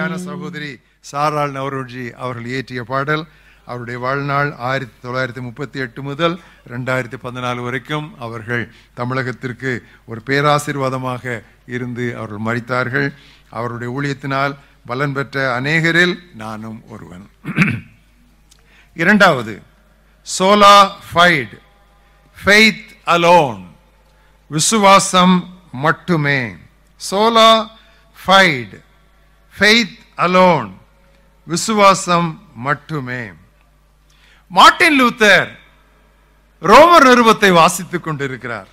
அருமையான சகோதரி சாராள் நவரோஜி அவர்கள் இயற்றிய பாடல் அவருடைய வாழ்நாள் ஆயிரத்தி தொள்ளாயிரத்தி முப்பத்தி எட்டு முதல் ரெண்டாயிரத்தி பதினாலு வரைக்கும் அவர்கள் தமிழகத்திற்கு ஒரு பேராசீர்வாதமாக இருந்து அவர்கள் மறித்தார்கள் அவருடைய ஊழியத்தினால் பலன் பெற்ற அநேகரில் நானும் ஒருவன் இரண்டாவது சோலா ஃபைட் ஃபெய்த் அலோன் விசுவாசம் மட்டுமே சோலா ஃபைட் ஃபெய்த் அலோன் விசுவாசம் மட்டுமே மார்ட்டின் லூத்தர் ரோமர் நிருபத்தை வாசித்துக் கொண்டிருக்கிறார்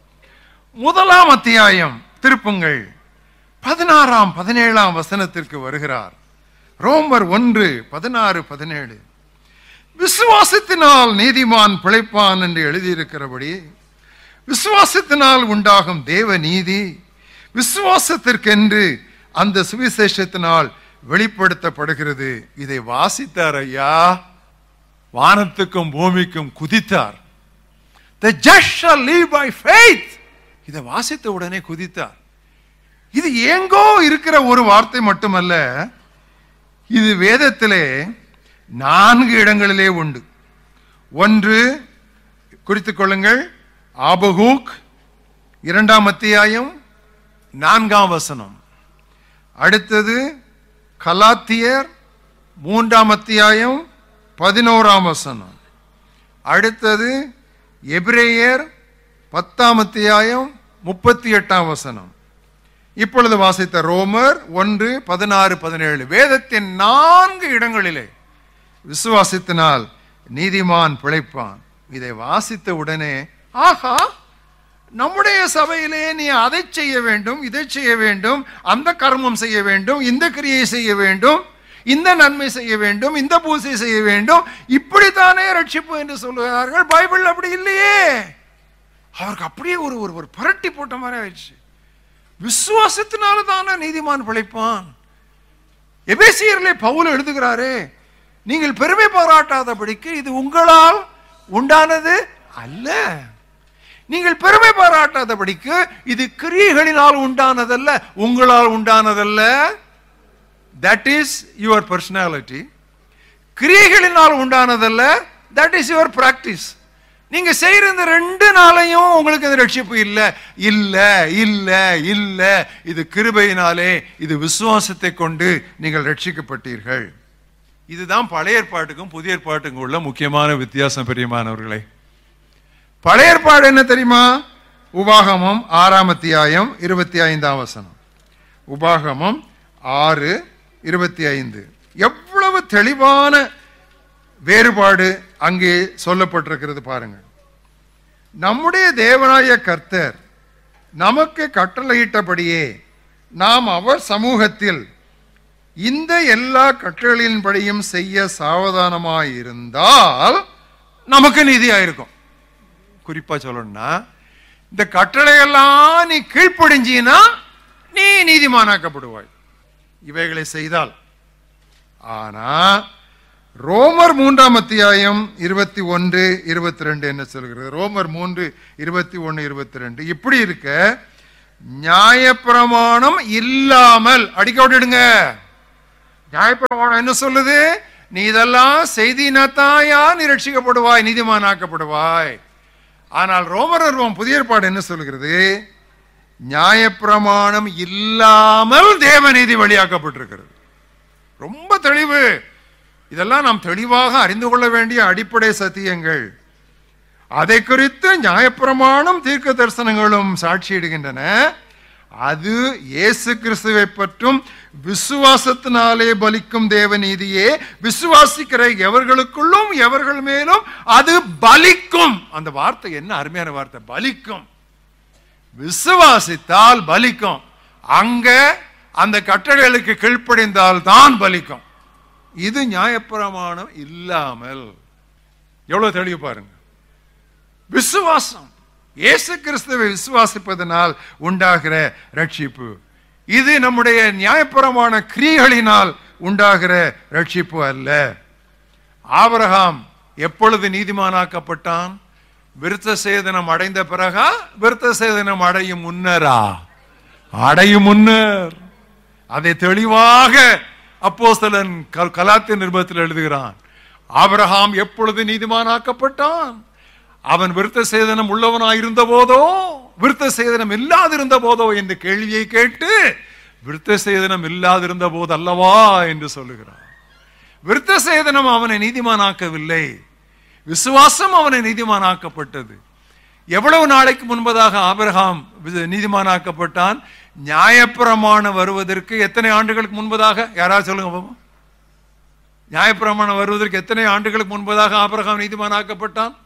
முதலாம் அத்தியாயம் திருப்புங்கள் பதினாறாம் பதினேழாம் வசனத்திற்கு வருகிறார் ரோமர் ஒன்று பதினாறு பதினேழு விசுவாசத்தினால் நீதிமான் பிழைப்பான் என்று எழுதியிருக்கிறபடி விசுவாசத்தினால் உண்டாகும் தேவ நீதி விசுவாசத்திற்கென்று அந்த சுவிசேஷத்தினால் வெளிப்படுத்தப்படுகிறது இதை வாசித்தார் ஐயா வானத்துக்கும் பூமிக்கும் குதித்தார் The just shall live by faith இதை வாசித்த உடனே குதித்தார் இது எங்கோ இருக்கிற ஒரு வார்த்தை மட்டுமல்ல இது வேதத்திலே நான்கு இடங்களிலே உண்டு ஒன்று குறித்துக் கொள்ளுங்கள் ஆபகூக் இரண்டாம் அத்தியாயம் நான்காம் வசனம் அடுத்தது கலாத்தியர் மூன்றாம் அத்தியாயம் பதினோராம் வசனம் அடுத்தது எபிரேயர் பத்தாம் அத்தியாயம் முப்பத்தி எட்டாம் வசனம் இப்பொழுது வாசித்த ரோமர் ஒன்று பதினாறு பதினேழு வேதத்தின் நான்கு இடங்களிலே விசுவாசித்தினால் நீதிமான் பிழைப்பான் இதை வாசித்த உடனே ஆஹா நம்முடைய சபையிலே நீ அதை செய்ய வேண்டும் இதை செய்ய வேண்டும் அந்த கர்மம் செய்ய வேண்டும் இந்த கிரியை செய்ய வேண்டும் இந்த நன்மை செய்ய வேண்டும் இந்த பூசை செய்ய வேண்டும் இப்படித்தானே ரட்சிப்பு என்று சொல்லுகிறார்கள் பைபிள் அப்படி இல்லையே அவருக்கு அப்படியே ஒரு ஒரு ஒரு புரட்டி போட்ட மாதிரி ஆயிடுச்சு விசுவாசத்தினால தானே நீதிமான் பிழைப்பான் எபேசியர்லே பவுல் எழுதுகிறாரே நீங்கள் பெருமை பாராட்டாதபடிக்கு இது உங்களால் உண்டானது அல்ல நீங்கள் பெருமை பாராட்டாதபடிக்கு இது கிரியைகளினால் உண்டானதல்ல உங்களால் உண்டானதல்ல தட் இஸ் யுவர் பர்சனாலிட்டி கிரியைகளினால் உண்டானதல்ல தட் இஸ் யுவர் பிராக்டிஸ் நீங்க செய்யற இந்த ரெண்டு நாளையும் உங்களுக்கு அது ரட்சிப்பு இல்ல இல்ல இல்ல இல்ல இது கிருபையினாலே இது விசுவாசத்தை கொண்டு நீங்கள் ரட்சிக்கப்பட்டீர்கள் இதுதான் பழைய ஏற்பாட்டுக்கும் புதிய ஏற்பாட்டுக்கும் உள்ள முக்கியமான வித்தியாசம் பெரியமானவர்களே பழைய ஏற்பாடு என்ன தெரியுமா உபாகமம் ஆறாம் அத்தியாயம் இருபத்தி ஐந்தாம் வசனம் உபாகமம் ஆறு இருபத்தி ஐந்து எவ்வளவு தெளிவான வேறுபாடு அங்கே சொல்லப்பட்டிருக்கிறது பாருங்கள் நம்முடைய தேவனாய கர்த்தர் நமக்கு கட்டளையிட்டபடியே நாம் அவர் சமூகத்தில் இந்த எல்லா கட்டளையின்படியும் செய்ய சாவதானமாய் இருந்தால் நமக்கு நீதியாயிருக்கும் குறிப்பா சொல்லணும்னா இந்த கட்டளையெல்லாம் நீ கீழ்ப்படிஞ்சினா நீ நீதிமானாக்கப்படுவாய் இவைகளை செய்தால் ஆனா ரோமர் மூன்றாம் அத்தியாயம் இருபத்தி ஒன்று இருபத்தி ரெண்டு என்ன சொல்கிறது ரோமர் மூன்று இருபத்தி ஒன்று இருபத்தி ரெண்டு இப்படி இருக்க நியாயப்பிரமாணம் இல்லாமல் அடிக்க விட்டுடுங்க நியாயப்பிரமாணம் என்ன சொல்லுது நீ இதெல்லாம் செய்தினத்தாயா நீ ரட்சிக்கப்படுவாய் நீதிமானாக்கப்படுவாய் ஆனால் ரோமரர்வம் புதிய ஏற்பாடு என்ன சொல்கிறது நியாயப்பிரமாணம் இல்லாமல் தேவநீதி வழியாக்கப்பட்டிருக்கிறது ரொம்ப தெளிவு இதெல்லாம் நாம் தெளிவாக அறிந்து கொள்ள வேண்டிய அடிப்படை சத்தியங்கள் அதை குறித்து நியாயப்பிரமாணம் தீர்க்க தரிசனங்களும் சாட்சியிடுகின்றன அது இயேசு கிறிஸ்துவை பற்றும் விசுவாசத்தினாலே பலிக்கும் தேவநீதியே விசுவாசிக்கிற எவர்களுக்குள்ளும் எவர்கள் மேலும் அது பலிக்கும் அந்த வார்த்தை என்ன அருமையான வார்த்தை பலிக்கும் விசுவாசித்தால் பலிக்கும் அங்க அந்த கட்டளைகளுக்கு கீழ்ப்படிந்தால் தான் பலிக்கும் இது நியாயப்பிரமாணம் இல்லாமல் எவ்வளவு தெளிவு பாருங்க விசுவாசம் இயேசு கிறிஸ்துவை விசுவாசிப்பதனால் உண்டாகிற ரட்சிப்பு இது நம்முடைய நியாயப்பிரமான கிரியைகளினால் உண்டாகிற ரட்சிப்பு அல்ல ஆபிரகாம் எப்பொழுது நீதிமானாக்கப்பட்டான் விருத்த சேதனம் அடைந்த பிறகா விருத்த சேதனம் அடையும் முன்னரா அடையும் முன்னர் அதை தெளிவாக அப்போஸ்தலன் க- கலாத்திய நிருபத்தில் எழுதுகிறான் ஆபிரகாம் எப்பொழுது நீதிமானாக்கப்பட்டான் அவன் விருத்த சேதனம் உள்ளவனாயிருந்த போதோ விருத்த சேதனம் இல்லாதிருந்த போதோ என்று கேள்வியை கேட்டு விருத்த சேதனம் இல்லாதிருந்த போது அல்லவா என்று சொல்லுகிறான் விருத்த சேதனம் அவனை நீதிமானாக்கவில்லை விசுவாசம் அவனை நீதிமானாக்கப்பட்டது எவ்வளவு நாளைக்கு முன்பதாக ஆபிரகாம் வி- நீதிமானாக்கப்பட்டான் நியாயப்பிரமாணம் வருவதற்கு எத்தனை ஆண்டுகளுக்கு முன்பதாக யாராவது சொல்லுங்க பாப்போம் நியாயப்பிரமாணம் வருவதற்கு எத்தனை ஆண்டுகளுக்கு முன்பதாக ஆபிரகாம் நீதிமானாக்கப்பட்டான்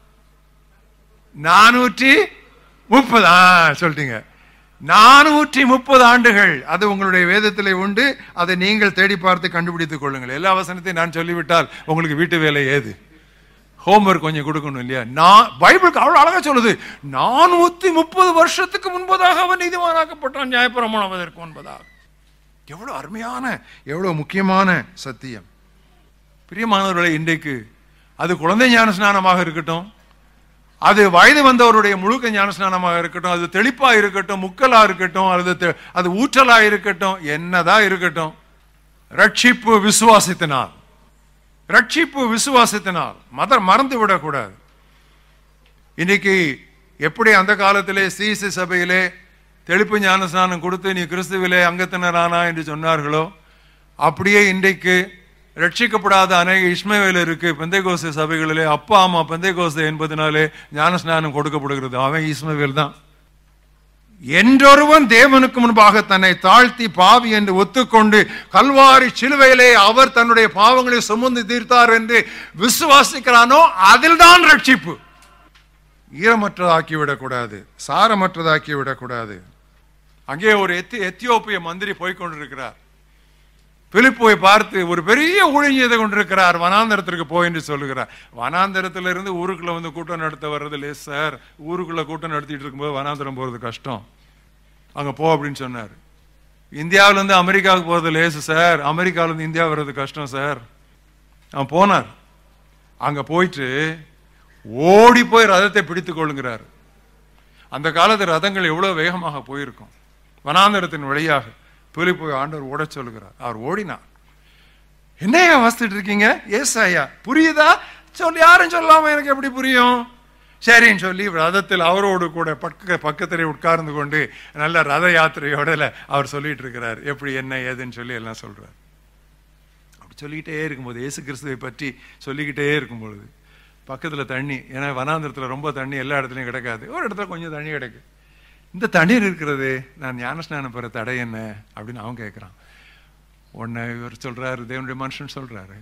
நானூற்றி முப்பது ஆ சொல்லிட்டீங்க நானூற்றி முப்பது ஆண்டுகள் அது உங்களுடைய வேதத்திலே உண்டு அதை நீங்கள் தேடி பார்த்து கண்டுபிடித்துக் கொள்ளுங்கள் எல்லா வசனத்தையும் நான் சொல்லிவிட்டால் உங்களுக்கு வீட்டு வேலை ஏது ஹோம்ஒர்க் கொஞ்சம் கொடுக்கணும் இல்லையா நான் பைபிளுக்கு அவ்வளவு அழகா சொல்லுது நானூத்தி முப்பது வருஷத்துக்கு முன்பதாக அவன் நீதிமானாக்கப்பட்டான் நியாயப்பிரமாணம் அதற்கு முன்பதாக எவ்வளவு அருமையான எவ்வளவு முக்கியமான சத்தியம் பிரியமானவர்களை இன்றைக்கு அது குழந்தை ஞான ஸ்நானமாக இருக்கட்டும் அது வயது வந்தவருடைய முழுக்க ஞானஸ்நானமாக இருக்கட்டும் அது தெளிப்பா இருக்கட்டும் முக்கலா இருக்கட்டும் அல்லது தெ- அது ஊற்றலா இருக்கட்டும் என்னதான் இருக்கட்டும் ரட்சிப்பு விசுவாசத்தினால் ரட்சிப்பு விசுவாசத்தினால் மத மறந்து விடக்கூடாது இன்னைக்கு எப்படி அந்த காலத்திலே சீசு சபையிலே தெளிப்பு ஞானஸ்நானம் கொடுத்து நீ கிறிஸ்துவிலே அங்கத்தினரானா என்று சொன்னார்களோ அப்படியே இன்றைக்கு ரட்சிக்கப்படாத அநேக இஸ்மவேலருக்கு பெந்தைகோச சபைகளிலே அப்பா அம்மா பெந்தைகோச என்பதனாலே ஞானஸ்நானம் கொடுக்கப்படுகிறது அவன் இஸ்மவேல் தான் என்றொருவன் தேவனுக்கு முன்பாக தன்னை தாழ்த்தி பாவி என்று ஒத்துக்கொண்டு கல்வாரி சிலுவையிலே அவர் தன்னுடைய பாவங்களை சுமந்து தீர்த்தார் என்று விசுவாசிக்கிறானோ அதில்தான் ரட்சிப்பு ஈரமற்றதாக்கி விடக்கூடாது சாரமற்றதாக்கி விடக்கூடாது அங்கே ஒரு எத்தி எத்தியோப்பிய மந்திரி போய் கொண்டிருக்கிறார் பிலிப்போவை பார்த்து ஒரு பெரிய ஊழியத்தை கொண்டிருக்கிறார் வனாந்தரத்திற்கு போய் என்று சொல்லுகிறார் வனாந்தரத்துல இருந்து ஊருக்குள்ள வந்து கூட்டம் நடத்த வர்றது லேஸ் சார் ஊருக்குள்ள கூட்டம் நடத்திட்டு இருக்கும்போது வனாந்தரம் போறது கஷ்டம் அங்க போ அப்படின்னு சொன்னார் இந்தியாவுல இருந்து அமெரிக்காவுக்கு போறது லேசு சார் அமெரிக்காவுல இருந்து இந்தியா வர்றது கஷ்டம் சார் அவன் போனார் அங்க போயிட்டு ஓடி போய் ரதத்தை பிடித்துக் கொள்ளுங்கிறார் அந்த காலத்து ரதங்கள் எவ்வளவு வேகமாக போயிருக்கும் வனாந்தரத்தின் வழியாக பிலிப்பு ஆண்டவர் ஓடச் சொல்லுகிறார் அவர் ஓடினார் என்னையா வாசித்துட்டு இருக்கீங்க எஸ் ஐயா புரியுதா சொல்லி யாரும் சொல்லாம எனக்கு எப்படி புரியும் சரின்னு சொல்லி ரதத்தில் அவரோடு கூட பக்க பக்கத்திலே உட்கார்ந்து கொண்டு நல்ல ரத யாத்திரையோட அவர் சொல்லிட்டு இருக்கிறார் எப்படி என்ன ஏதுன்னு சொல்லி எல்லாம் சொல்றார் அப்படி சொல்லிக்கிட்டே இருக்கும்போது இயேசு கிறிஸ்துவை பற்றி சொல்லிக்கிட்டே இருக்கும் பொழுது பக்கத்துல தண்ணி ஏன்னா வனாந்திரத்துல ரொம்ப தண்ணி எல்லா இடத்துலையும் கிடைக்காது ஒரு இடத்துல கொஞ்சம் தண்ணி கிடைக்கு இந்த தண்ணீர் இருக்கிறது நான் ஞானஸ்நானம் பெற தடை என்ன அப்படின்னு அவன் கேட்குறான் உன்னை இவர் சொல்றாரு தேவனுடைய மனுஷன் சொல்றாரு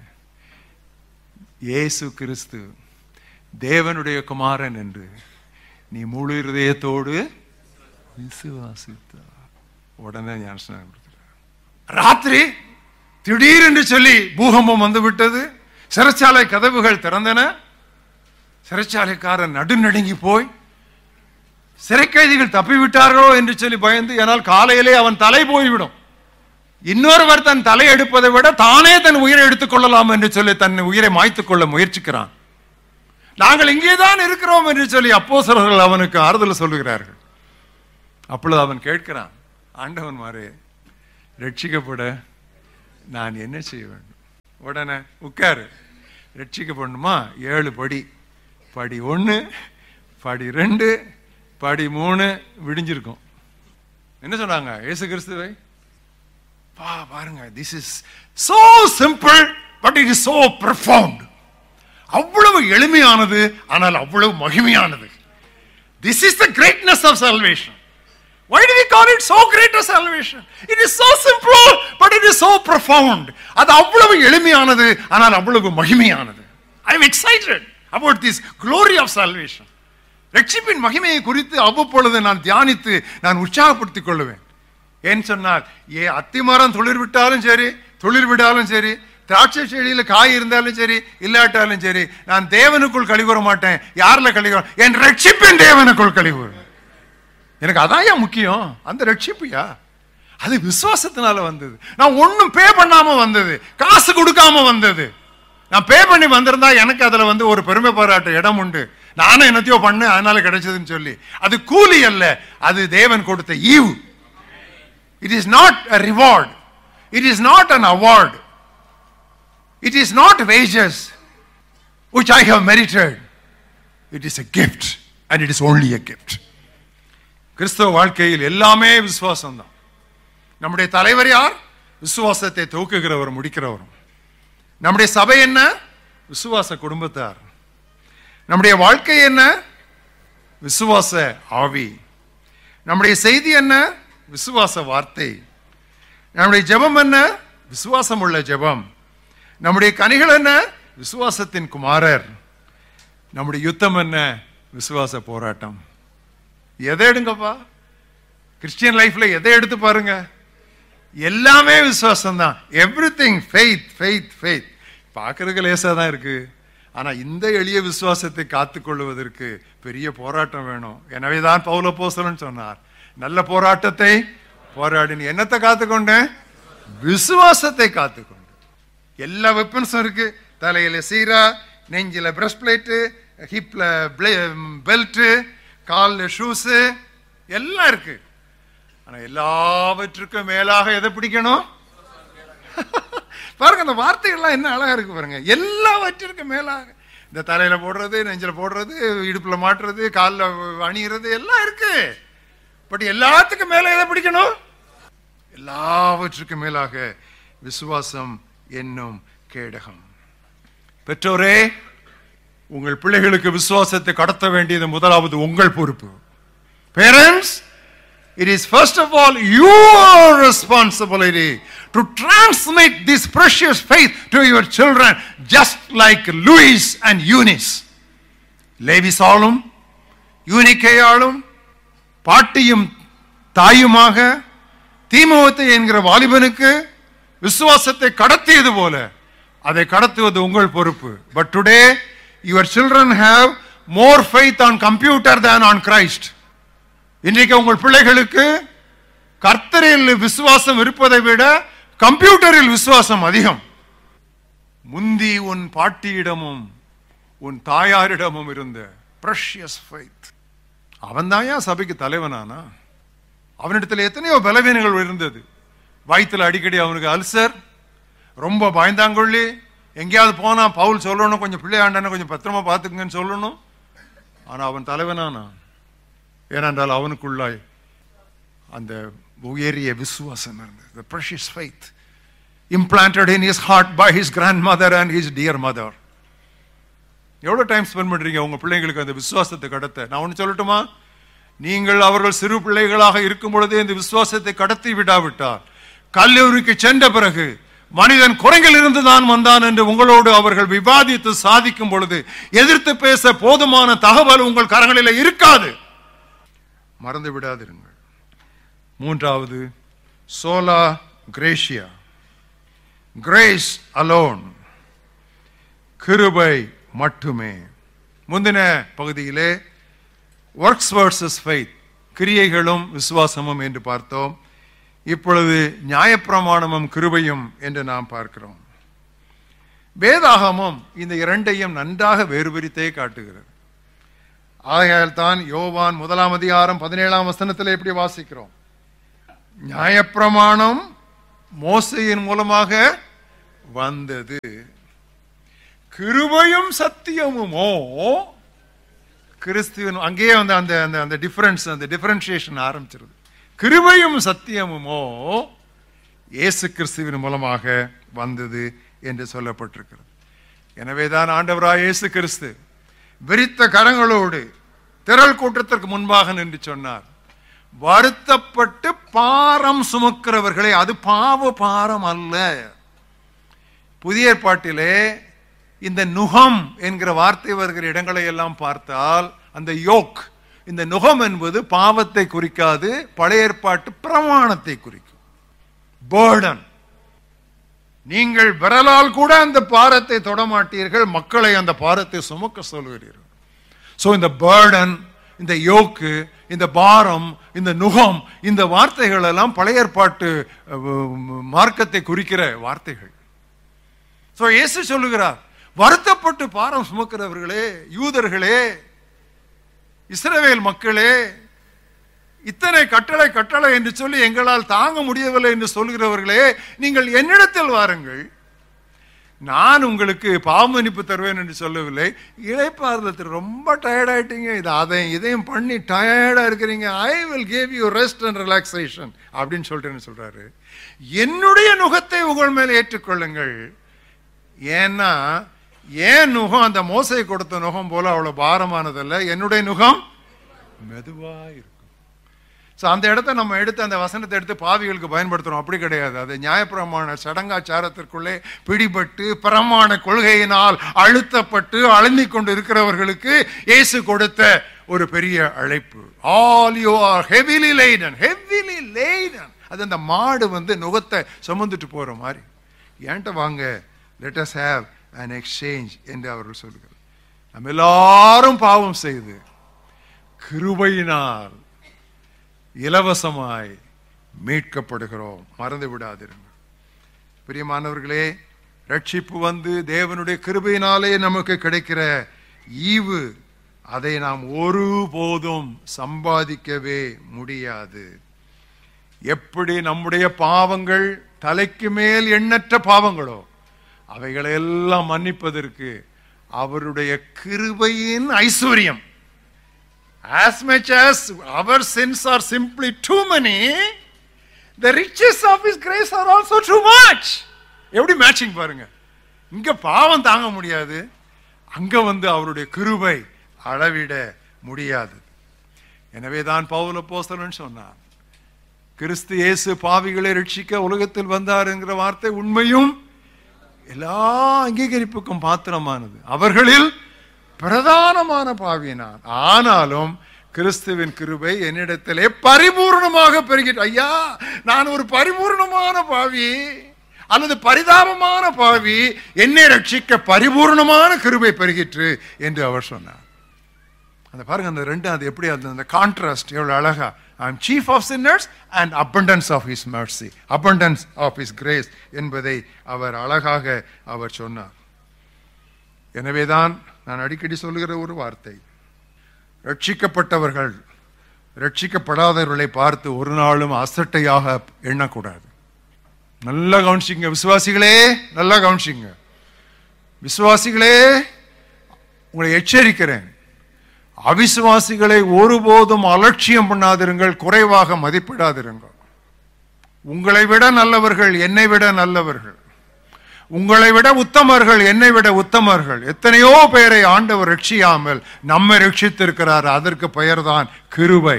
இயேசு கிறிஸ்து தேவனுடைய குமாரன் என்று நீ முழு இருதயத்தோடு விசுவாசித்தார் உடனே ஞானஸ்நானம் கொடுத்துட்டார் ராத்திரி திடீரென்று சொல்லி பூகம்பம் வந்து விட்டது சிறைச்சாலை கதவுகள் திறந்தன சிறைச்சாலைக்காரன் நடுநடுங்கி போய் சிறை கைதிகள் தப்பிவிட்டார்களோ என்று சொல்லி பயந்து ஏனால் காலையிலே அவன் தலை போய்விடும் இன்னொருவர் தன் தலை எடுப்பதை விட தானே தன் உயிரை எடுத்துக் கொள்ளலாம் என்று சொல்லி தன் உயிரை மாய்த்துக் கொள்ள முயற்சிக்கிறான் நாங்கள் இங்கேதான் இருக்கிறோம் என்று சொல்லி அப்போஸ்தலர்கள் அவனுக்கு ஆறுதல் சொல்லுகிறார்கள் அப்பொழுது அவன் கேட்கிறான் ஆண்டவன் மாறே ரட்சிக்கப்பட நான் என்ன செய்ய வேண்டும் உடனே உட்காரு ரட்சிக்கப்படணுமா ஏழு படி படி ஒன்று படி ரெண்டு படி மூணு விடிஞ்சிருக்கும் என்ன சொன்னாங்க இயேசு கிறிஸ்துவை பா பாருங்க this is so simple but it is so profound அவ்வளவு எளிமையானது ஆனால் அவ்வளவு மகிமையானது this is the greatness of salvation Why do we call it so great a salvation? It is so simple, but it is so profound. அது அவ்வளவு எளிமையானது ஆனால் அவ்வளவு மகிமையானது I am excited about this glory of salvation ரட்சிப்பின் மகிமையை குறித்து அவ்வப்பொழுது நான் தியானித்து நான் உற்சாகப்படுத்திக் கொள்ளுவேன் ஏன் சொன்னால் ஏ அத்திமரம் துளிர் விட்டாலும் சரி துளிர் விடாலும் சரி திராட்சை செடியில காய் இருந்தாலும் சரி இல்லாட்டாலும் சரி நான் தேவனுக்குள் கழிவுற மாட்டேன் யாரில் கழிவுற என் ரட்சிப்பின் தேவனுக்குள் கழிவுறேன் எனக்கு அதான்யா முக்கியம் அந்த ரட்சிப்புயா அது விசுவாசத்தினால வந்தது நான் ஒண்ணும் பே பண்ணாம வந்தது காசு கொடுக்காம வந்தது நான் பே பண்ணி வந்திருந்தா எனக்கு அதுல வந்து ஒரு பெருமை பாராட்ட இடம் உண்டு நானும் என்னத்தையோ பண்ணேன் அதனால கிடைச்சதுன்னு சொல்லி அது கூலி அல்ல அது தேவன் கொடுத்த ஈவு it is not a reward it is not an award it is not wages which I have merited. It is a gift and it is only a gift. கிறிஸ்தவ வாழ்க்கையில் எல்லாமே விசுவாசம் தான் நம்முடைய தலைவர் யார் விசுவாசத்தை தூக்குகிறவர் முடிக்கிறவரும் நம்முடைய சபை என்ன விசுவாச குடும்பத்தார் நம்முடைய வாழ்க்கை என்ன விசுவாச ஆவி நம்முடைய செய்தி என்ன விசுவாச வார்த்தை நம்முடைய ஜெபம் என்ன விசுவாசம் உள்ள ஜெபம் நம்முடைய கனிகள் என்ன விசுவாசத்தின் குமாரர் நம்முடைய யுத்தம் என்ன விசுவாச போராட்டம் எதை எடுங்கப்பா கிறிஸ்டியன் லைஃப்ல எதை எடுத்து பாருங்க எல்லாமே விசுவாசம் தான் everything faith faith faith பார்க்கறதுக்கு லேசா தான் இருக்கு ஆனா இந்த எளிய விசுவாசத்தை காத்துக்கொள்வதற்கு பெரிய போராட்டம் வேணும் எனவே தான் பவுல போசலன் சொன்னார் நல்ல போராட்டத்தை போராடி நீ என்னத்தை காத்துக்கொண்டேன் விசுவாசத்தை காத்துக்கொண்டு எல்லா வெப்பன்ஸும் இருக்கு தலையில சீரா நெஞ்சில பிரஸ்ட் பிளேட்டு ஹிப்ல பெல்ட்டு காலில் ஷூஸு எல்லாம் இருக்கு ஆனா எல்லாவற்றுக்கும் மேலாக எதை பிடிக்கணும் பாருங்க அந்த வார்த்தைகள்லாம் என்ன அழகா இருக்கு பாருங்க எல்லாவற்றிற்கும் மேலாக இந்த தலையில போடுறது நெஞ்சில போடுறது இடுப்புல மாட்டுறது காலில் அணிகிறது எல்லாம் இருக்கு பட் எல்லாத்துக்கும் மேல எதை பிடிக்கணும் எல்லாவற்றுக்கும் மேலாக விசுவாசம் என்னும் கேடகம் பெற்றோரே உங்கள் பிள்ளைகளுக்கு விசுவாசத்தை கடத்த வேண்டியது முதலாவது உங்கள் பொறுப்பு parents it is first of all your responsibility to transmit this precious faith to your children just like Louis and Eunice லேவிசாலும் யூனிக்கையாலும் பாட்டியும் தாயுமாக தீமோத்தை என்கிற வாலிபனுக்கு விசுவாசத்தை கடத்தியது போல அதை கடத்துவது உங்கள் பொறுப்பு but today your children have more faith on computer than on Christ இன்றைக்கு உங்கள் பிள்ளைகளுக்கு கர்த்தரில் விசுவாசம் இருப்பதை விட கம்ப்யூட்டரில் விசுவாசம் அதிகம் முந்தி உன் பாட்டியிடமும் உன் தாயாரிடமும் இருந்த ப்ரஷியஸ் ஃபைத் அவன் தாயா சபைக்கு தலைவனானா அவனிடத்தில் எத்தனையோ பலவீனங்கள் இருந்தது வயிற்றுல அடிக்கடி அவனுக்கு அல்சர் ரொம்ப பயந்தாங்கொள்ளி எங்கேயாவது போனா பவுல் சொல்லணும் கொஞ்சம் பிள்ளையாண்டன கொஞ்சம் பத்திரமா பார்த்துக்குங்கன்னு சொல்லணும் ஆனா அவன் தலைவனானா ஏனென்றால் அவனுக்குள்ளாய் அந்த உயரிய விசுவாசம் இருந்தது the precious faith implanted in his heart by his grandmother and his dear mother எவ்வளோ டைம் ஸ்பெண்ட் பண்றீங்க உங்க பிள்ளைங்களுக்கு அந்த விசுவாசத்தை கடத்த நான் ஒன்று சொல்லட்டுமா நீங்கள் அவர்கள் சிறு பிள்ளைகளாக இருக்கும் பொழுதே இந்த விசுவாசத்தை கடத்தி விடாவிட்டால் கல்லூரிக்கு சென்ற பிறகு மனிதன் குரங்கில் இருந்து தான் வந்தான் என்று உங்களோடு அவர்கள் விவாதித்து சாதிக்கும் பொழுது எதிர்த்து பேச போதுமான தகவல் உங்கள் கரங்களில் இருக்காது மறந்து விடாதிருங்கள் மூன்றாவது சோலா கிரேஷியா கிரேஸ் அலோன் கிருபை மட்டுமே முந்தின பகுதியிலே ஒர்க்ஸ் வர்சஸ் ஃபைத் கிரியைகளும் விசுவாசமும் என்று பார்த்தோம் இப்பொழுது நியாயப்பிரமாணமும் கிருபையும் என்று நாம் பார்க்கிறோம் வேதாகமும் இந்த இரண்டையும் நன்றாக வேறுபிரித்தே காட்டுகிறது ஆகையால் தான் யோவான் முதலாம் அதிகாரம் பதினேழாம் வசனத்தில் எப்படி வாசிக்கிறோம் நியாயப்பிரமாணம் மோசையின் மூலமாக வந்தது கிருபையும் சத்தியமுமோ கிறிஸ்துவன் அங்கேயே வந்து அந்த அந்த அந்த டிஃபரன்ஸ் அந்த டிஃபரன்சியேஷன் ஆரம்பிச்சிருது கிருபையும் சத்தியமுமோ இயேசு கிறிஸ்துவின் மூலமாக வந்தது என்று சொல்லப்பட்டிருக்கிறது எனவேதான் ஆண்டவராய் இயேசு கிறிஸ்து விரித்த கரங்களோடு திரள் கூட்டத்திற்கு முன்பாக நின்று சொன்னார் வருத்தப்பட்டு பாரம் சுமக்கிறவர்களே அது பாவ பாரம் அல்ல புதிய ஏற்பாட்டிலே இந்த நுகம் என்கிற வார்த்தை வருகிற இடங்களை எல்லாம் பார்த்தால் அந்த யோக் இந்த நுகம் என்பது பாவத்தை குறிக்காது பழைய ஏற்பாட்டு பிரமாணத்தை குறிக்கும் பேர்டன் நீங்கள் விரலால் கூட அந்த பாரத்தை தொடமாட்டீர்கள் மக்களை அந்த பாரத்தை சுமக்க சொல்கிறீர்கள் ஸோ இந்த பேர்டன் இந்த யோக்கு இந்த பாரம் இந்த நுகம் இந்த வார்த்தைகள் எல்லாம் பழைய ஏற்பாட்டு அஹ், மார்க்கத்தை குறிக்கிற வார்த்தைகள் ஸோ இயேசு சொல்லுகிறார் வருத்தப்பட்டு பாரம் சுமக்கிறவர்களே யூதர்களே இஸ்ரவேல் மக்களே இத்தனை கட்டளை கட்டளை என்று சொல்லி எங்களால் தாங்க முடியவில்லை என்று சொல்கிறவர்களே நீங்கள் என்னிடத்தில் வாருங்கள் நான் உங்களுக்கு பாவமன்னிப்பு தருவேன் என்று சொல்லவில்லை இழைப்பாறுதல் ரொம்ப டயர்ட் ஆயிட்டீங்க இது அதையும் இதையும் பண்ணி டயர்டா இருக்கிறீங்க I will give you rest and relaxation அப்படின்னு சொல்லிட்டு சொல்றாரு என்னுடைய நுகத்தை உங்கள் மேல் ஏற்றுக்கொள்ளுங்கள் ஏன்னா ஏன் நுகம் அந்த மோசை கொடுத்த நுகம் போல அவ்வளவு பாரமானதல்ல என்னுடைய நுகம் மெதுவா இருக்கும் ஸோ அந்த இடத்த நம்ம எடுத்து அந்த வசனத்தை எடுத்து பாவிகளுக்கு பயன்படுத்துறோம் அப்படி கிடையாது அது நியாயப்பிரமாண சடங்காச்சாரத்திற்குள்ளே பிடிபட்டு பிரமாண கொள்கையினால் அழுத்தப்பட்டு அழுந்திக் கொண்டு இருக்கிறவர்களுக்கு இயேசு கொடுத்த ஒரு பெரிய அழைப்பு all you are heavily laden heavily laden அது அந்த மாடு வந்து நுகத்தை சுமந்துட்டு போற மாதிரி ஏன்ட்ட வாங்க let us have an exchange என்று அவர்கள் சொல்கிறார் நம்ம எல்லாரும் பாவம் செய்து கிருபையினால் இலவசமாய் மீட்கப்படுகிறோம் மறந்து விடாதிருங்கள் பிரியமானவர்களே ரட்சிப்பு வந்து தேவனுடைய கிருபையினாலே நமக்கு கிடைக்கிற ஈவு அதை நாம் ஒருபோதும் சம்பாதிக்கவே முடியாது எப்படி நம்முடைய பாவங்கள் தலைக்கு மேல் எண்ணற்ற பாவங்களோ அவைகளை எல்லாம் மன்னிப்பதற்கு அவருடைய கிருபையின் ஐஸ்வர்யம் as much as our sins are simply too many the riches of his grace are also too much எப்படி மேட்சிங் பாருங்க இங்க பாவம் தாங்க முடியாது அங்க வந்து அவருடைய கிருபை அளவிட முடியாது எனவே தான் பவுல போஸ்தலன் சொன்னார் கிறிஸ்து இயேசு பாவிகளை ரட்சிக்க உலகத்தில் வந்தார் என்கிற வார்த்தை உண்மையும் எல்லா அங்கீகரிப்புக்கும் பாத்திரமானது அவர்களில் பிரதானமான பாவினான் ஆனாலும் கிறிஸ்துவின் கிருபை என்னிடத்திலே பரிபூர்ணமாக பெருகிட்டு ஐயா நான் ஒரு பரிபூர்ணமான பாவி அல்லது பரிதாபமான பாவி என்னை ரட்சிக்க பரிபூர்ணமான கிருபை பெருகிற்று என்று அவர் சொன்னார் அந்த பாருங்க அந்த ரெண்டு அது எப்படி அந்த அந்த கான்ட்ராஸ்ட் எவ்வளவு அழகா I am chief of sinners and abundance of his mercy abundance of his grace என்பதை அவர் அழகாக அவர் சொன்னார் எனவேதான் நான் அடிக்கடி சொல்லுகிற ஒரு வார்த்தை ரட்சிக்கப்பட்டவர்கள் ரட்சிக்கப்படாதவர்களை பார்த்து ஒரு நாளும் அசட்டையாக எண்ணக்கூடாது நல்லா கவனிச்சிங்க விசுவாசிகளே நல்லா கவனிச்சிங்க விசுவாசிகளே உங்களை எச்சரிக்கிறேன் அவிசுவாசிகளை ஒருபோதும் அலட்சியம் பண்ணாதிருங்கள் குறைவாக மதிப்பிடாதிருங்கள் உங்களை விட நல்லவர்கள் என்னை விட நல்லவர்கள் உங்களை விட உத்தமர்கள் என்னை விட உத்தமர்கள் எத்தனையோ பேரை ஆண்டவர் ரட்சியாமல் நம்மை ரட்சித்திருக்கிறார் அதற்கு பெயர்தான் கிருபை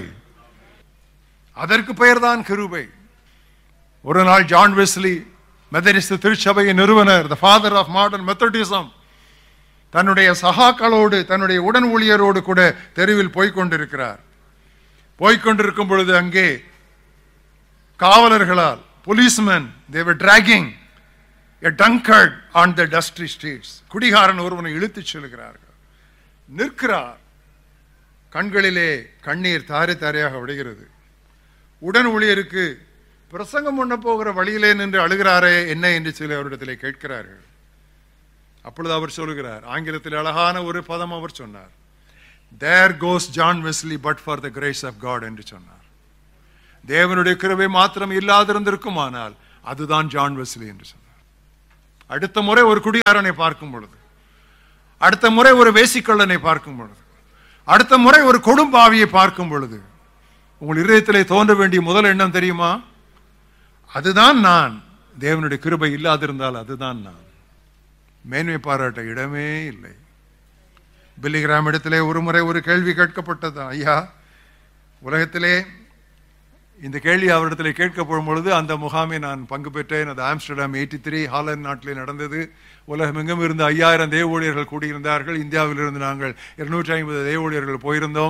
அதற்கு பெயர்தான் கிருபை ஒரு நாள் ஜான் வெஸ்லி மெதரிஸ்து திருச்சபையின் நிறுவனர் the father of modern methodism தன்னுடைய சகாக்களோடு தன்னுடைய உடன் ஊழியரோடு கூட தெருவில் போய்க் கொண்டிருக்கிறார் போய்க் கொண்டிருக்கும் பொழுது அங்கே காவலர்களால் policeman they were dragging a drunkard on the dusty streets குடிகாரன் ஒருவனை இழுத்துச் செல்கிறார்கள் நிற்கிறார் கண்களிலே கண்ணீர் தாரை தாரையாக விடுகிறது உடன் ஊழியருக்கு பிரசங்கம் பண்ண போகிற வழியிலே நின்று அழுகிறாரே என்ன என்று சொல்லி அவரிடத்திலே கேட்கிறார்கள் அப்பொழுது அவர் சொல்லுகிறார் ஆங்கிலத்தில் அழகான ஒரு பதம் அவர் சொன்னார் there goes John Wesley but for the grace of God என்று சொன்னார் தேவனுடைய கிருபை மாத்திரம் இல்லாதிருந்திருக்குமானால் அதுதான் ஜான் வெஸ்லி என்று சொன்னார் அடுத்த முறை ஒரு குடியாரனை பார்க்கும் பொழுது அடுத்த முறை ஒரு வேசிக்கள்ளனை பார்க்கும் பொழுது அடுத்த முறை ஒரு கொடும்பாவியை பார்க்கும் பொழுது உங்கள் இதயத்திலே தோன்ற வேண்டிய முதல் எண்ணம் தெரியுமா அதுதான் நான் தேவனுடைய கிருபை இல்லாதிருந்தால் அதுதான் நான் மேன்மை பாராட்ட இடமே இல்லை பில்லிகிராம் இடத்திலே ஒரு முறை ஒரு கேள்வி கேட்கப்பட்டது ஐயா உலகத்திலே இந்த கேள்வி அவரிடத்திலே கேட்கப்படும் பொழுது அந்த முகாமை நான் பங்கு பெற்றேன் அது ஆம்ஸ்டர்டாம் எயிட்டி த்ரீ ஹாலண்ட் நாட்டிலே நடந்தது உலகமெங்கும் இருந்து ஐயாயிரம் தேவ ஊழியர்கள் கூடியிருந்தார்கள் இந்தியாவிலிருந்து நாங்கள் இருநூற்றி ஐம்பது தேவ ஊழியர்கள் போயிருந்தோம்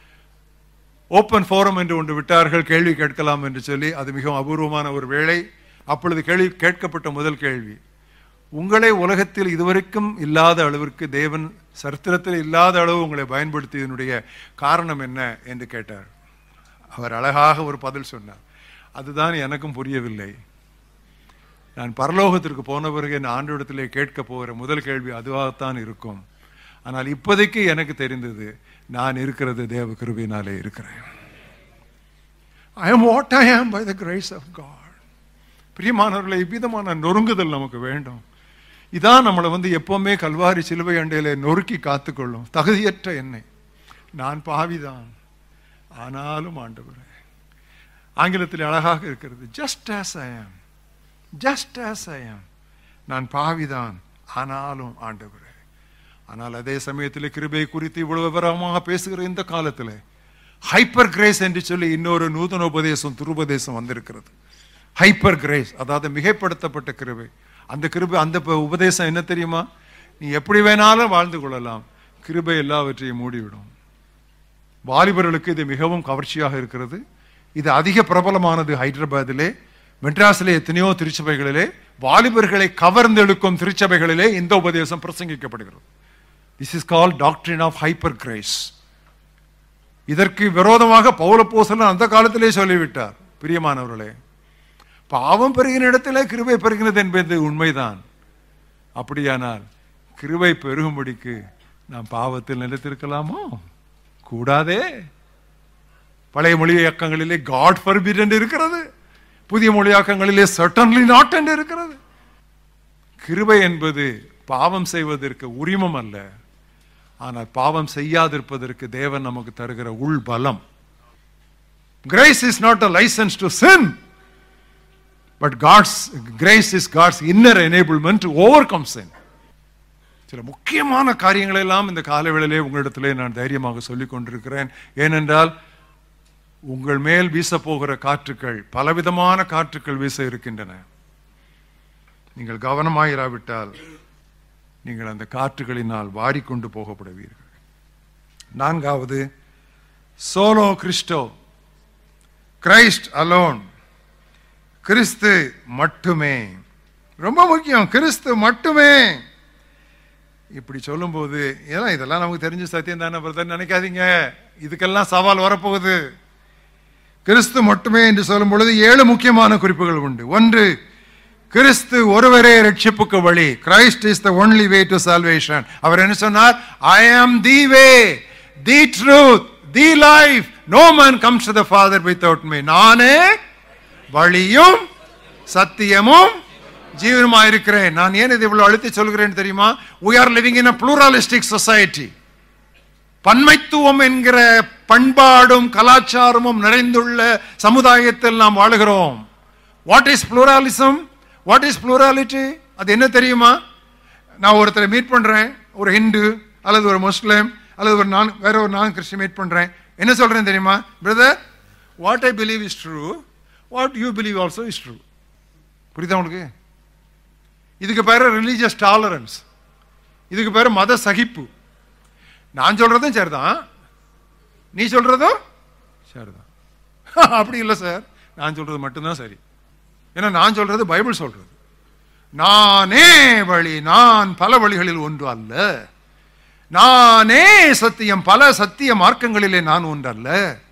ஓப்பன் ஃபோரம் என்று ஒன்று விட்டார்கள் கேள்வி கேட்கலாம் என்று சொல்லி அது மிகவும் அபூர்வமான ஒரு வேளை அப்பொழுது கேள்வி கேட்கப்பட்ட முதல் கேள்வி உங்களை உலகத்தில் இதுவரைக்கும் இல்லாத அளவிற்கு தேவன் சரித்திரத்தில் இல்லாத அளவு உங்களை பயன்படுத்தியதனுடைய காரணம் என்ன என்று கேட்டார் அவர் அழகாக ஒரு பதில் சொன்னார் அதுதான் எனக்கும் புரியவில்லை நான் பரலோகத்திற்கு போன பிறகு என் ஆண்டோடத்திலே கேட்க போகிற முதல் கேள்வி அதுவாகத்தான் இருக்கும் ஆனால் இப்போதைக்கு எனக்கு தெரிந்தது நான் இருக்கிறது தேவ கிருபினாலே இருக்கிறேன் ஐ am what I am by the grace of God பிரியமானவர்களை இவ்விதமான நொறுங்குதல் நமக்கு வேண்டும் இதான் நம்மளை வந்து எப்பவுமே கல்வாரி சிலுவை அண்டையில நொறுக்கி காத்துக்கொள்ளும் தகுதியற்ற என்னை நான் பாவிதான் ஆனாலும் ஆண்டவரே ஆங்கிலத்தில் அழகாக இருக்கிறது ஜஸ்ட் ஆஸ் ஐ ஆம் ஜஸ்ட் ஆஸ் ஐ ஆம் நான் பாவிதான் ஆனாலும் ஆண்டவரே ஆனால் அதே சமயத்தில் கிருபை குறித்து இவ்வளவு விவரமாக பேசுகிற இந்த காலத்தில் ஹைப்பர் கிரேஸ் என்று சொல்லி இன்னொரு நூதன உபதேசம் துருபதேசம் வந்திருக்கிறது ஹைப்பர் கிரேஸ் அதாவது மிகைப்படுத்தப்பட்ட கிருபை அந்த கிருபை அந்த ப- உபதேசம் என்ன தெரியுமா நீ எப்படி வேணாலும் வாழ்ந்து கொள்ளலாம் கிருபை எல்லாவற்றையும் மூடிவிடும் வாலிபர்களுக்கு இது மிகவும் கவர்ச்சியாக இருக்கிறது இது அதிக பிரபலமானது ஹைதராபாத்திலே மெட்ராஸிலே எத்தனையோ திருச்சபைகளிலே வாலிபர்களை கவர்ந்தெழுக்கும் திருச்சபைகளிலே இந்த உபதேசம் பிரசங்கிக்கப்படுகிறது திஸ் இஸ் கால் டாக்டரின் ஆஃப் ஹைப்பர் கிரேஸ் இதற்கு விரோதமாக பௌலப்போசலன் அந்த காலத்திலே சொல்லிவிட்டார் பிரியமானவர்களே பாவம் பெருகின இடத்திலே கிருபை பெருகினது என்பது உண்மைதான் அப்படியானால் கிருபை பெருகும்படிக்கு நாம் பாவத்தில் நிலைத்திருக்கலாமோ கூடாதே பழைய மொழியாக்கங்களிலே காட் forbid என்று இருக்கிறது புதிய மொழியாக்கங்களிலே certainly not என்று இருக்கிறது கிருபை என்பது பாவம் செய்வதற்கு உரிமம் அல்ல ஆனால் பாவம் செய்யாதிருப்பதற்கு தேவன் நமக்கு தருகிற உள் பலம் grace is not a license to sin but God's grace is God's inner enablement to overcome sin சில முக்கியமான காரியங்களை எல்லாம் இந்த காலவேளையிலே உங்களிடத்திலே நான் தைரியமாக சொல்லிக் கொண்டிருக்கிறேன் ஏனென்றால் உங்கள் மேல் வீச போகிற காற்றுக்கள் பலவிதமான காற்றுக்கள் வீச இருக்கின்றன நீங்கள் கவனமாயிராவிட்டால் நீங்கள் அந்த காற்றுகளினால் வாடிக்கொண்டு போகப்படுவீர்கள் நான்காவது சோலோ கிறிஸ்டோ கிரைஸ்ட் அலோன் கிறிஸ்து மட்டுமே ரொம்ப முக்கியம் கிறிஸ்து மட்டுமே இப்படி சொல்லும்போது ஏன்னா இதெல்லாம் நமக்கு தெரிஞ்ச சத்தியம் தானே பிரதர் நினைக்காதீங்க இதுக்கெல்லாம் சவால் வரப்போகுது கிறிஸ்து மட்டுமே என்று சொல்லும் பொழுது ஏழு முக்கியமான குறிப்புகள் உண்டு ஒன்று கிறிஸ்து ஒருவரே ரட்சிப்புக்கு வழி Christ is the only way to salvation அவர் என்ன சொன்னார் I am the way the truth the life no man comes to the father without me நானே வழியும் சத்தியமும் ஜீவனுமா இருக்கிறேன் நான் ஏன் இது இவ்வளவு அழுத்தி சொல்கிறேன் தெரியுமா we are living in a pluralistic society பன்மைத்துவம் என்கிற பண்பாடும் கலாச்சாரமும் நிறைந்துள்ள சமுதாயத்தில் நாம் வாழுகிறோம் what is pluralism what is plurality அது என்ன தெரியுமா நான் ஒருத்தரை மீட் பண்றேன் ஒரு ஹிந்து அல்லது ஒரு முஸ்லிம் அல்லது ஒரு நான் வேற ஒரு நான் கிறிஸ்டின் மீட் பண்றேன் என்ன சொல்றேன் தெரியுமா brother what I believe is true what you believe also is true புரியுதா உங்களுக்கு இதுக்கு பேரு ரிலீஜியஸ் டாலரன்ஸ் இதுக்கு பேரு மத சகிப்பு நான் சொல்றதும் சரிதான் நீ சொல்றதும் சரிதான் அப்படி இல்லை சார் நான் சொல்றது மட்டும்தான் சரி ஏன்னா நான் சொல்றது பைபிள் சொல்றது நானே வழி நான் பல வழிகளில் ஒன்று அல்ல நானே சத்தியம் பல சத்திய மார்க்கங்களிலே நான் ஒன்று அல்ல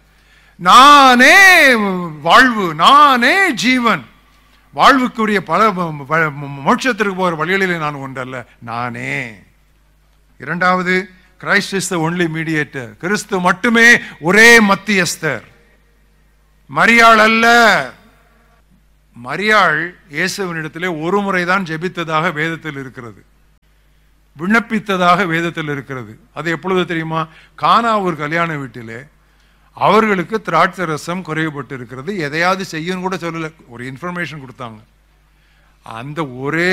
நானே வாழ்வு நானே ஜீவன் வாழ்வுக்குரிய பல ம- வ- ம- மோட்சத்திற்கு போகிற வழிகளிலே நான் ஒன்றல்ல நானே இரண்டாவது Christ is the only mediator கிறிஸ்து மட்டுமே ஒரே மத்தியஸ்தர் மரியாள் அல்ல மரியாள் இயேசுவினிடத்திலே ஒரு முறைதான் ஜெபித்ததாக வேதத்தில் இருக்கிறது விண்ணப்பித்ததாக வேதத்தில் இருக்கிறது அது எப்பொழுது தெரியுமா கானா ஒரு கல்யாண வீட்டிலே அவர்களுக்கு திராட்சை ரசம் குறைவுபட்டு இருக்கிறது எதையாவது செய்யணும் கூட சொல்லல ஒரு இன்ஃபர்மேஷன் கொடுத்தாங்க அந்த ஒரே